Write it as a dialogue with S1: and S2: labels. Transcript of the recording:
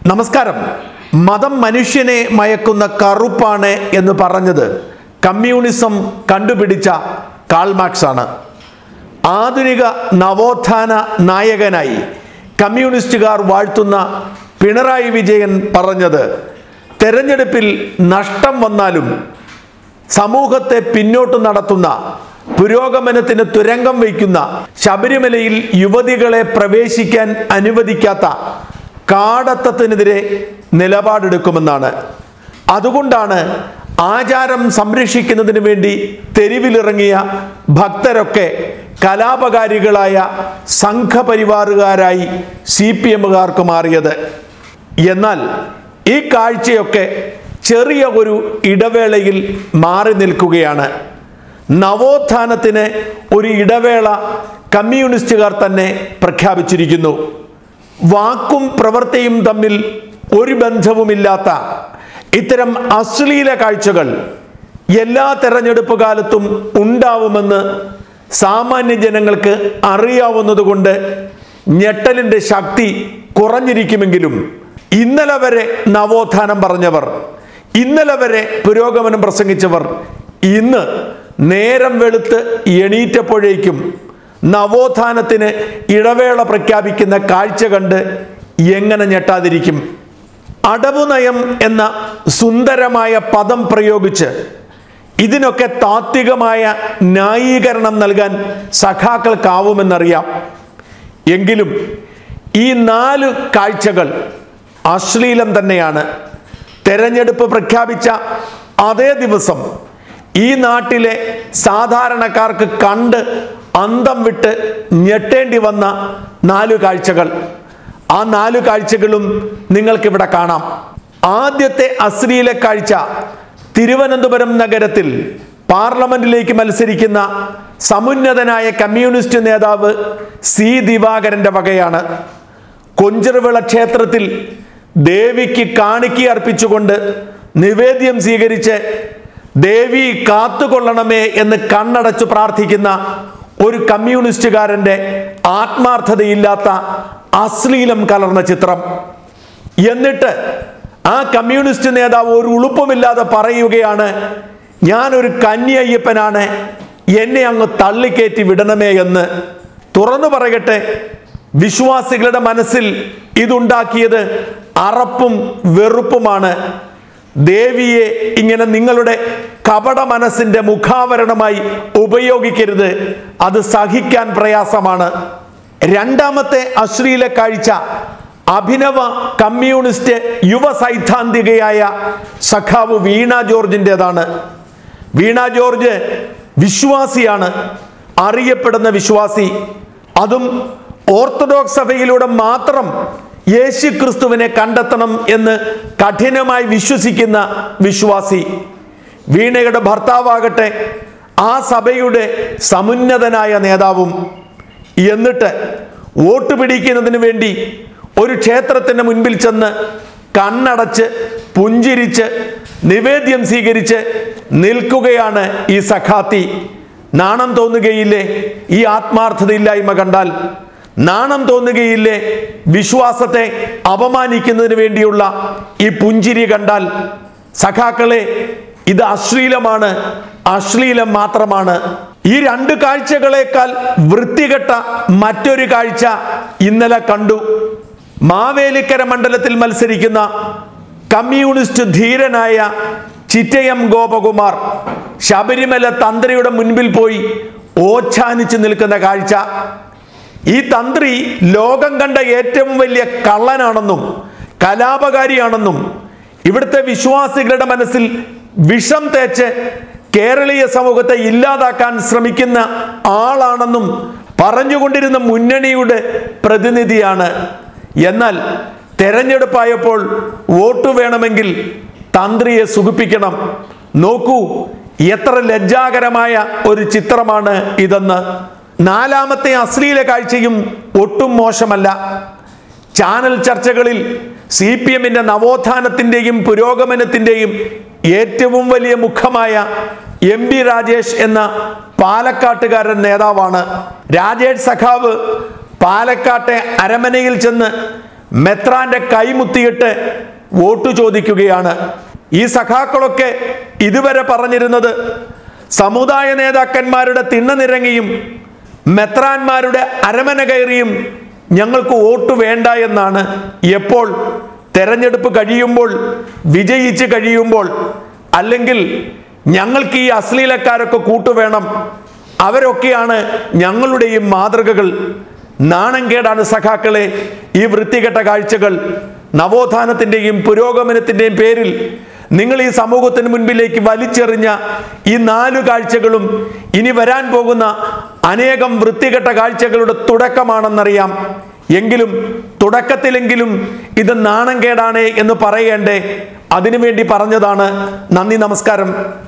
S1: നമസ്കാരം മതം മനുഷ്യനെ മയക്കുന്ന കറുപ്പാണ് എന്ന് പറഞ്ഞത് കമ്മ്യൂണിസം കണ്ടുപിടിച്ച കാൾമാക്സ് ആണ് ആധുനിക നവോത്ഥാന നായകനായി കമ്മ്യൂണിസ്റ്റുകാർ വാഴ്ത്തുന്ന പിണറായി വിജയൻ പറഞ്ഞത് തെരഞ്ഞെടുപ്പിൽ നഷ്ടം വന്നാലും സമൂഹത്തെ പിന്നോട്ട് നടത്തുന്ന പുരോഗമനത്തിന് തുരങ്കം വയ്ക്കുന്ന ശബരിമലയിൽ യുവതികളെ പ്രവേശിക്കാൻ അനുവദിക്കാത്ത കാടത്തത്തിനെതിരെ നിലപാടെടുക്കുമെന്നാണ് അതുകൊണ്ടാണ് ആചാരം സംരക്ഷിക്കുന്നതിന് വേണ്ടി തെരുവിലിറങ്ങിയ ഭക്തരൊക്കെ കലാപകാരികളായ സംഘപരിവാറുകാരായി സി പി എമ്മുകാർക്ക് മാറിയത് എന്നാൽ ഈ കാഴ്ചയൊക്കെ ചെറിയ ഒരു ഇടവേളയിൽ മാറി നിൽക്കുകയാണ് നവോത്ഥാനത്തിന് ഒരു ഇടവേള കമ്മ്യൂണിസ്റ്റുകാർ തന്നെ പ്രഖ്യാപിച്ചിരിക്കുന്നു വാക്കും പ്രവൃത്തിയും തമ്മിൽ ഒരു ബന്ധവുമില്ലാത്ത ഇത്തരം അശ്ലീല കാഴ്ചകൾ എല്ലാ തെരഞ്ഞെടുപ്പ് കാലത്തും ഉണ്ടാവുമെന്ന് സാമാന്യ ജനങ്ങൾക്ക് അറിയാവുന്നതുകൊണ്ട് ഞെട്ടലിന്റെ ശക്തി കുറഞ്ഞിരിക്കുമെങ്കിലും ഇന്നലെ വരെ നവോത്ഥാനം പറഞ്ഞവർ ഇന്നലെ വരെ പുരോഗമനം പ്രസംഗിച്ചവർ ഇന്ന് നേരം വെളുത്ത് എണീറ്റപ്പോഴേക്കും നവോത്ഥാനത്തിന് ഇടവേള പ്രഖ്യാപിക്കുന്ന കാഴ്ച കണ്ട് എങ്ങനെ ഞെട്ടാതിരിക്കും അടവു നയം എന്ന സുന്ദരമായ പദം പ്രയോഗിച്ച് ഇതിനൊക്കെ താത്വികമായ ന്യായീകരണം നൽകാൻ സഖാക്കൾക്കാവുമെന്നറിയാം എങ്കിലും ഈ നാല് കാഴ്ചകൾ അശ്ലീലം തന്നെയാണ് തെരഞ്ഞെടുപ്പ് പ്രഖ്യാപിച്ച അതേ ദിവസം ഈ നാട്ടിലെ സാധാരണക്കാർക്ക് കണ്ട് അന്തം വിട്ട് ഞെട്ടേണ്ടി വന്ന നാലു കാഴ്ചകൾ ആ നാലു കാഴ്ചകളും നിങ്ങൾക്കിവിടെ കാണാം ആദ്യത്തെ അശ്ലീല കാഴ്ച തിരുവനന്തപുരം നഗരത്തിൽ പാർലമെന്റിലേക്ക് മത്സരിക്കുന്ന സമുന്നതനായ കമ്മ്യൂണിസ്റ്റ് നേതാവ് സി ദിവാകരന്റെ വകയാണ് കൊഞ്ചിറവിള ക്ഷേത്രത്തിൽ ദേവിക്ക് കാണിക്കി അർപ്പിച്ചുകൊണ്ട് നിവേദ്യം സ്വീകരിച്ച് ദേവി കാത്തുകൊള്ളണമേ എന്ന് കണ്ണടച്ചു പ്രാർത്ഥിക്കുന്ന ഒരു കമ്മ്യൂണിസ്റ്റുകാരന്റെ ആത്മാർത്ഥതയില്ലാത്ത അശ്ലീലം കലർന്ന ചിത്രം എന്നിട്ട് ആ കമ്മ്യൂണിസ്റ്റ് നേതാവ് ഒരു ഉളുപ്പുമില്ലാതെ പറയുകയാണ് ഞാനൊരു കന്യയ്യപ്പനാണ് എന്നെ അങ്ങ് തള്ളിക്കയറ്റി വിടണമേ എന്ന് തുറന്നു പറയട്ടെ വിശ്വാസികളുടെ മനസ്സിൽ ഇതുണ്ടാക്കിയത് അറപ്പും വെറുപ്പുമാണ് ദേവിയെ ഇങ്ങനെ നിങ്ങളുടെ കപട മനസ്സിന്റെ മുഖാവരണമായി ഉപയോഗിക്കരുത് അത് സഹിക്കാൻ പ്രയാസമാണ് രണ്ടാമത്തെ അശ്ലീല കാഴ്ച അഭിനവ കമ്മ്യൂണിസ്റ്റ് യുവ സൈദ്ധാന്തികയായ സഖാവ് വീണ ജോർജിൻ്റെതാണ് വീണ ജോർജ് വിശ്വാസിയാണ് അറിയപ്പെടുന്ന വിശ്വാസി അതും ഓർത്തഡോക്സ് സഭയിലൂടെ മാത്രം യേശു ക്രിസ്തുവിനെ കണ്ടെത്തണം എന്ന് കഠിനമായി വിശ്വസിക്കുന്ന വിശ്വാസി വീണയുടെ ഭർത്താവാകട്ടെ ആ സഭയുടെ സമുന്നതനായ നേതാവും എന്നിട്ട് വോട്ട് പിടിക്കുന്നതിന് വേണ്ടി ഒരു ക്ഷേത്രത്തിന് മുൻപിൽ ചെന്ന് കണ്ണടച്ച് പുഞ്ചിരിച്ച് നിവേദ്യം സ്വീകരിച്ച് നിൽക്കുകയാണ് ഈ സഖാത്തി നാണം തോന്നുകയില്ലേ ഈ ആത്മാർത്ഥതയില്ലായ്മ കണ്ടാൽ നാണം തോന്നുകയില്ലേ വിശ്വാസത്തെ അപമാനിക്കുന്നതിന് വേണ്ടിയുള്ള ഈ പുഞ്ചിരി കണ്ടാൽ സഖാക്കളെ ഇത് അശ്ലീലമാണ് അശ്ലീലം മാത്രമാണ് ഈ രണ്ട് കാഴ്ചകളേക്കാൾ വൃത്തികെട്ട മറ്റൊരു കാഴ്ച ഇന്നലെ കണ്ടു മാവേലിക്കര മണ്ഡലത്തിൽ മത്സരിക്കുന്ന കമ്മ്യൂണിസ്റ്റ് ധീരനായ ചിറ്റയം ഗോപകുമാർ ശബരിമല തന്ത്രിയുടെ മുൻപിൽ പോയി ഓച്ഛാനിച്ച് നിൽക്കുന്ന കാഴ്ച ഈ തന്ത്രി ലോകം കണ്ട ഏറ്റവും വലിയ കള്ളനാണെന്നും കലാപകാരിയാണെന്നും ഇവിടുത്തെ വിശ്വാസികളുടെ മനസ്സിൽ വിഷം തേച്ച് കേരളീയ സമൂഹത്തെ ഇല്ലാതാക്കാൻ ശ്രമിക്കുന്ന ആളാണെന്നും പറഞ്ഞുകൊണ്ടിരുന്ന മുന്നണിയുടെ പ്രതിനിധിയാണ് എന്നാൽ തെരഞ്ഞെടുപ്പായപ്പോൾ വോട്ട് വേണമെങ്കിൽ തന്ത്രിയെ സുഖിപ്പിക്കണം നോക്കൂ എത്ര ലജ്ജാകരമായ ഒരു ചിത്രമാണ് ഇതെന്ന് നാലാമത്തെ അശ്ലീല കാഴ്ചയും ഒട്ടും മോശമല്ല ചാനൽ ചർച്ചകളിൽ സി പി എമ്മിന്റെ നവോത്ഥാനത്തിന്റെയും പുരോഗമനത്തിന്റെയും ഏറ്റവും വലിയ മുഖമായ എം ബി രാജേഷ് എന്ന പാലക്കാട്ടുകാരൻ നേതാവാണ് രാജേഷ് സഖാവ് പാലക്കാട്ടെ അരമനയിൽ ചെന്ന് മെത്രാന്റെ കൈമുത്തിയിട്ട് വോട്ട് ചോദിക്കുകയാണ് ഈ സഖാക്കളൊക്കെ ഇതുവരെ പറഞ്ഞിരുന്നത് സമുദായ നേതാക്കന്മാരുടെ തിണ്ണനിരങ്ങിയും മെത്രാന്മാരുടെ അരമന കയറിയും ഞങ്ങൾക്ക് വോട്ട് വേണ്ട എന്നാണ് എപ്പോൾ തെരഞ്ഞെടുപ്പ് കഴിയുമ്പോൾ വിജയിച്ച് കഴിയുമ്പോൾ അല്ലെങ്കിൽ ഞങ്ങൾക്ക് ഈ അശ്ലീലക്കാരൊക്കെ കൂട്ടുവേണം അവരൊക്കെയാണ് ഞങ്ങളുടെയും മാതൃകകൾ നാണംകേടാണ് സഖാക്കളെ ഈ വൃത്തികെട്ട കാഴ്ചകൾ നവോത്ഥാനത്തിൻ്റെയും പുരോഗമനത്തിൻ്റെയും പേരിൽ നിങ്ങൾ ഈ സമൂഹത്തിന് മുൻപിലേക്ക് വലിച്ചെറിഞ്ഞ ഈ നാലു കാഴ്ചകളും ഇനി വരാൻ പോകുന്ന അനേകം വൃത്തികെട്ട കാഴ്ചകളുടെ തുടക്കമാണെന്നറിയാം എങ്കിലും തുടക്കത്തിലെങ്കിലും ഇത് നാണംകേടാണ് എന്ന് പറയേണ്ടേ അതിനുവേണ്ടി പറഞ്ഞതാണ് നന്ദി നമസ്കാരം